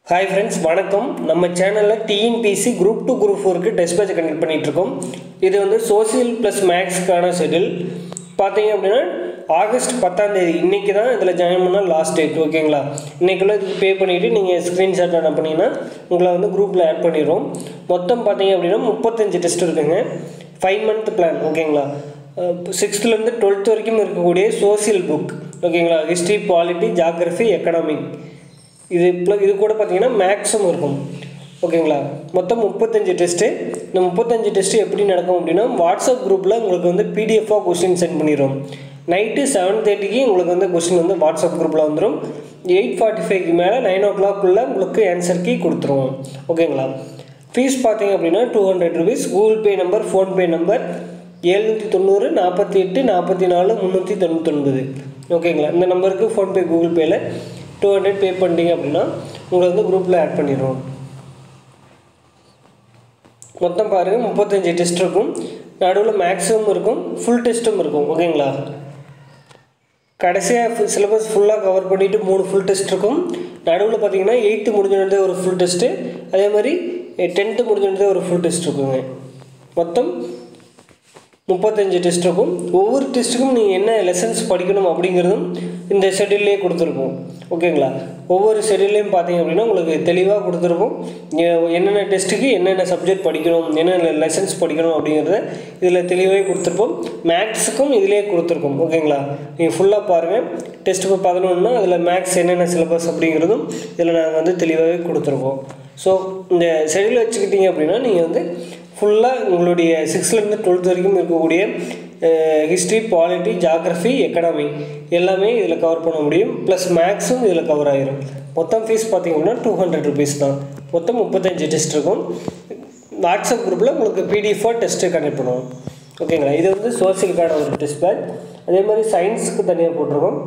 hi friends வணக்கம் நம்ம சேனலில் டிஎன்பிசி குரூப் டூ குரூப் ஃபோருக்கு டெஸ்ட் பேட்ச் கண்டக்ட் பண்ணிகிட்ருக்கோம் இது வந்து சோசியல் ப்ளஸ் மேக்ஸ்க்கான ஷெடியூல் பார்த்தீங்க அப்படின்னா ஆகஸ்ட் பத்தாம் தேதி இன்றைக்கி தான் இதில் ஜாயின் பண்ணால் லாஸ்ட் டேட் ஓகேங்களா இன்றைக்குள்ள இதுக்கு பே பண்ணிவிட்டு நீங்கள் ஸ்க்ரீன்ஷாட் என்ன பண்ணீங்கன்னா உங்களை வந்து குரூப்பில் ஆட் பண்ணிடுவோம் மொத்தம் பார்த்தீங்க அப்படின்னா முப்பத்தஞ்சு டெஸ்ட் இருக்குங்க ஃபைவ் மந்த் பிளான் ஓகேங்களா சிக்ஸ்த்துலேருந்து டுவெல்த் வரைக்கும் இருக்கக்கூடிய சோசியல் புக் ஓகேங்களா ஹிஸ்ட்ரி பாலிட்டி ஜாகிரஃபி எக்கனாமிக் இது ப்ளஸ் இது கூட பார்த்தீங்கன்னா மேக்ஸும் இருக்கும் ஓகேங்களா மொத்தம் முப்பத்தஞ்சு டெஸ்ட்டு இந்த முப்பத்தஞ்சு டெஸ்ட்டு எப்படி நடக்கும் அப்படின்னா வாட்ஸ்அப் குரூப்பில் உங்களுக்கு வந்து பிடிஎஃபாக கொஸ்டின் சென்ட் பண்ணிடுவோம் நைட்டு செவன் தேர்ட்டிக்கு உங்களுக்கு வந்து கொஸ்டின் வந்து வாட்ஸ்அப் குரூப்பில் வந்துடும் எயிட் ஃபார்ட்டி ஃபைவ்க்கு மேலே நைன் ஓ கிளாக்குள்ளே உங்களுக்கு ஆன்சர் கீ கொடுத்துருவோம் ஓகேங்களா ஃபீஸ் பார்த்தீங்க அப்படின்னா two hundred rupees Google Pay number PhonePe number எழுநூற்றி தொண்ணூறு நாற்பத்தி எட்டு நாற்பத்தி நாலு முந்நூற்றி தொண்ணூத்தொன்பது ஓகேங்களா இந்த நம்பருக்கு ஃபோன்பே கூகுள் பேயில் டூ ஹண்ட்ரட் பே பண்ணிட்டீங்க அப்படின்னா உங்களை வந்து குரூப்பில் ஆட் பண்ணிடுவோம் மொத்தம் பாருங்கள் முப்பத்தஞ்சு டெஸ்ட் இருக்கும் நடுவில் மேக்ஸிமம் இருக்கும் ஃபுல் டெஸ்ட்டும் இருக்கும் ஓகேங்களா கடைசியாக சிலபஸ் ஃபுல்லாக கவர் பண்ணிவிட்டு மூணு ஃபுல் டெஸ்ட் இருக்கும் நடுவில் பார்த்தீங்கன்னா எயித்து முடிஞ்சோடனே ஒரு ஃபுல் டெஸ்ட்டு அதே மாதிரி டென்த்து முடிஞ்சோடனே ஒரு ஃபுல் டெஸ்ட் இருக்குங்க மொத்தம் முப்பத்தஞ்சு டெஸ்ட் இருக்கும் ஒவ்வொரு டெஸ்ட்டுக்கும் நீங்கள் என்ன லெசன்ஸ் படிக்கணும் அப்படிங்கிறதும் இந்த ஷெடியூல்லே கொடுத்துருக்கோம் ஓகேங்களா ஒவ்வொரு ஷெடியூல்லையும் பார்த்தீங்க அப்படின்னா உங்களுக்கு தெளிவாக கொடுத்துருப்போம் என்னென்ன டெஸ்ட்டுக்கு என்னென்ன சப்ஜெக்ட் படிக்கணும் என்னென்ன லெசன்ஸ் படிக்கணும் அப்படிங்கிறத இதில் தெளிவாகவே கொடுத்துருப்போம் மேக்ஸுக்கும் இதிலே கொடுத்துருக்கோம் ஓகேங்களா நீங்கள் ஃபுல்லாக பாருங்கள் டெஸ்ட் இப்போ பதினொன்றுனா அதில் மேக்ஸ் என்னென்ன சிலபஸ் அப்படிங்கிறதும் இதில் நாங்கள் வந்து தெளிவாகவே கொடுத்துருக்கோம் ஸோ இந்த ஷெடியூல் வச்சுக்கிட்டீங்க அப்படின்னா நீங்கள் வந்து ஃபுல்லாக உங்களுடைய சிக்ஸ்த்லேருந்து டுவெல்த் வரைக்கும் இருக்கக்கூடிய ஹிஸ்ட்ரி பாலிட்டி ஜாகிரஃபி எக்கனாமி எல்லாமே இதில் கவர் பண்ண முடியும் ப்ளஸ் மேக்ஸும் இதில் கவர் ஆகிரும் மொத்தம் ஃபீஸ் பார்த்திங்க அப்படின்னா டூ ஹண்ட்ரட் ருபீஸ் தான் மொத்தம் முப்பத்தஞ்சு டெஸ்ட் இருக்கும் வாட்ஸ்அப் குரூப்பில் உங்களுக்கு பிடிஎஃபாக டெஸ்ட்டு கனெக்ட் பண்ணுவோம் ஓகேங்களா இது வந்து சோசியலுக்கான ஒரு டெஸ்ட் பேக் அதே மாதிரி சயின்ஸுக்கு தனியாக போட்டிருக்கோம்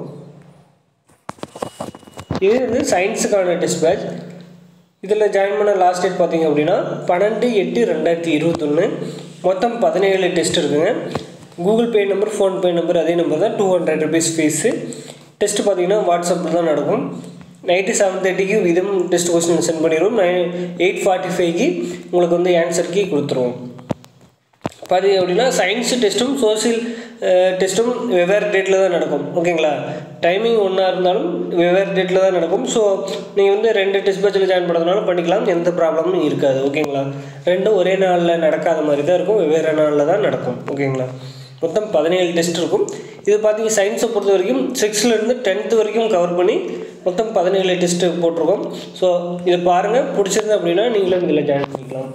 இது வந்து சயின்ஸுக்கான டெஸ்ட் பேட்ச் இதில் ஜாயின் பண்ண லாஸ்ட் டேட் பார்த்தீங்க அப்படின்னா பன்னெண்டு எட்டு ரெண்டாயிரத்தி இருபத்தொன்று மொத்தம் பதினேழு டெஸ்ட் இருக்குங்க Google Pay number PhonePe number அதே நம்பர் தான் two hundred rupees fees test பார்த்தீங்கன்னா வாட்ஸ்அப்பில் தான் நடக்கும் நைட்டு செவன் தேர்ட்டிக்கு இதுவும் டெஸ்ட் கொஸ்டின் சென்ட் பண்ணிடுவோம் நைன் எயிட் ஃபார்ட்டி ஃபைவ்க்கு உங்களுக்கு வந்து ஆன்சர் கீ கொடுத்துருவோம் பார்த்தீங்க அப்படின்னா சயின்ஸு டெஸ்ட்டும் சோசியல் டெஸ்ட்டும் வெவ்வேறு டேட்டில் தான் நடக்கும் ஓகேங்களா டைமிங் ஒன்றா இருந்தாலும் வெவ்வேறு டேட்டில் தான் நடக்கும் ஸோ நீங்கள் வந்து ரெண்டு டெஸ்ட் பேட்சில் ஜாயின் பண்ணுறதுனால பண்ணிக்கலாம் எந்த ப்ராப்ளமும் இருக்காது ஓகேங்களா ரெண்டும் ஒரே நாளில் நடக்காத மாதிரி தான் இருக்கும் வெவ்வேறு நாளில் தான் நடக்கும் ஓகேங்களா மொத்தம் பதினேழு டெஸ்ட் இருக்கும் இது பார்த்தீங்க சயின்ஸை பொறுத்த வரைக்கும் சிக்ஸ்த்லேருந்து டென்த்து வரைக்கும் கவர் பண்ணி மொத்தம் பதினேழு டெஸ்ட்டு போட்டிருக்கோம் ஸோ இதை பாருங்கள் பிடிச்சிருந்து அப்படின்னா நீங்களும் இதில் ஜாயின் பண்ணிக்கலாம்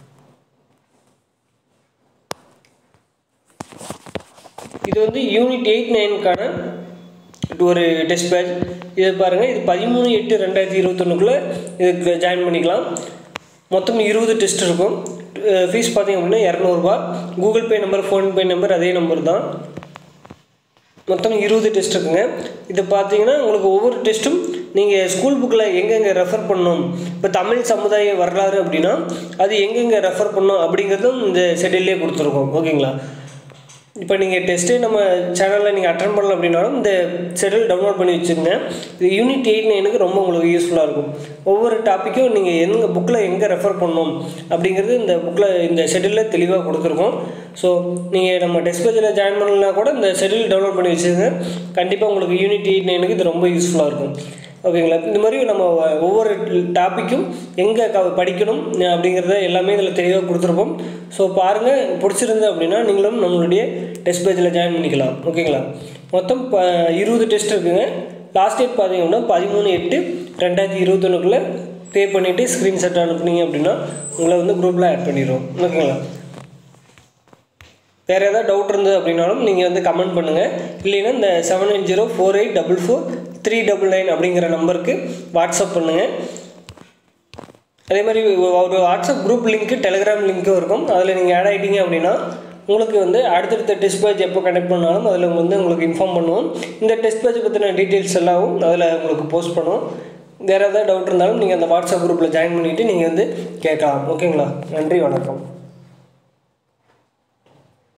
இது வந்து யூனிட் எயிட் நைனுக்கான ஒரு டெஸ்ட் பேட்ச் இதை பாருங்கள் இது பதிமூணு எட்டு ரெண்டாயிரத்தி இருபத்தொன்னுக்குள்ளே இதுக்கு ஜாயின் பண்ணிக்கலாம் மொத்தம் இருபது டெஸ்ட் இருக்கும் ஃபீஸ் பார்த்திங்க அப்படின்னா இரநூறுபா Google Pay number PhonePe number அதே நம்பர் தான் மொத்தம் இருபது டெஸ்ட் இருக்குங்க இது பார்த்தீங்கன்னா உங்களுக்கு ஒவ்வொரு டெஸ்ட்டும் நீங்கள் ஸ்கூல் புக்கில் எங்கெங்கே ரெஃபர் பண்ணணும் இப்போ தமிழ் சமுதாய வரலாறு அப்படின்னா அது எங்கெங்கே ரெஃபர் பண்ணணும் அப்படிங்கிறதும் இந்த ஷெடியூல்லே கொடுத்துருக்கோம் ஓகேங்களா இப்போ நீங்கள் டெஸ்ட்டே நம்ம சேனலில் நீங்கள் அட்டன் பண்ணல அப்படின்னாலும் இந்த ஷெடியூல் டவுன்லோட் பண்ணி வச்சுருங்க இது யூனிட் எயிட் நைனுக்கு ரொம்ப உங்களுக்கு யூஸ்ஃபுல்லாக இருக்கும் ஒவ்வொரு டாப்பிக்கும் நீங்கள் எங்கே புக்கில் எங்கே ரெஃபர் பண்ணணும் அப்படிங்கிறது இந்த புக்கில் இந்த ஷெடியூலில் தெளிவாக கொடுத்துருக்கோம் ஸோ நீங்கள் நம்ம டெஸ்ட் பேஜில் ஜாயின் பண்ணலாம் கூட இந்த ஷெடியூல் டவுன்லோட் பண்ணி வச்சுருங்க கண்டிப்பாக உங்களுக்கு யூனிட் எயிட் நைனுக்கு இது ரொம்ப யூஸ்ஃபுல்லாக இருக்கும் ஓகேங்களா இந்த மாதிரி நம்ம ஒவ்வொரு டாப்பிக்கும் எங்கே க படிக்கணும் அப்படிங்கிறத எல்லாமே இதில் தெளிவாக கொடுத்துருப்போம் ஸோ பாருங்கள் பிடிச்சிருந்து அப்படின்னா நீங்களும் நம்மளுடைய டெஸ்ட் பேஜில் ஜாயின் பண்ணிக்கலாம் ஓகேங்களா மொத்தம் ப இருபது டெஸ்ட் இருக்குங்க லாஸ்ட் டேட் பார்த்தீங்கன்னா பதிமூணு எட்டு ரெண்டாயிரத்தி இருபத்தொன்னுக்குள்ளே பே பண்ணிவிட்டு ஸ்க்ரீன்ஷாட் அனுப்புனீங்க அப்படின்னா உங்களை வந்து குரூப்பில் ஆட் பண்ணிடுவோம் ஓகேங்களா வேறு ஏதாவது டவுட் இருந்தது அப்படின்னாலும் நீங்கள் வந்து கமெண்ட் பண்ணுங்கள் இல்லைன்னா இந்த seven nine zero four eight double four three double nine அப்படிங்கிற நம்பருக்கு வாட்ஸ்அப் பண்ணுங்கள் அதே மாதிரி ஒரு வாட்ஸ்அப் குரூப் லிங்க்கு டெலிகிராம் லிங்க்கும் இருக்கும் அதில் நீங்கள் ஆட் ஆகிட்டீங்க அப்படின்னா உங்களுக்கு வந்து அடுத்தடுத்த டெஸ்ட் பேஜ் எப்போ கனெக்ட் பண்ணாலும் அதில் வந்து உங்களுக்கு இன்ஃபார்ம் பண்ணுவோம் இந்த டெஸ்ட் பேஜ் பற்றின டீட்டெயில்ஸ் எல்லாம் அதில் உங்களுக்கு போஸ்ட் பண்ணுவோம் வேறு ஏதாவது டவுட் இருந்தாலும் நீங்கள் அந்த வாட்ஸ்அப் குரூப்பில் ஜாயின் பண்ணிவிட்டு நீங்கள் வந்து கேட்கலாம் ஓகேங்களா நன்றி வணக்கம்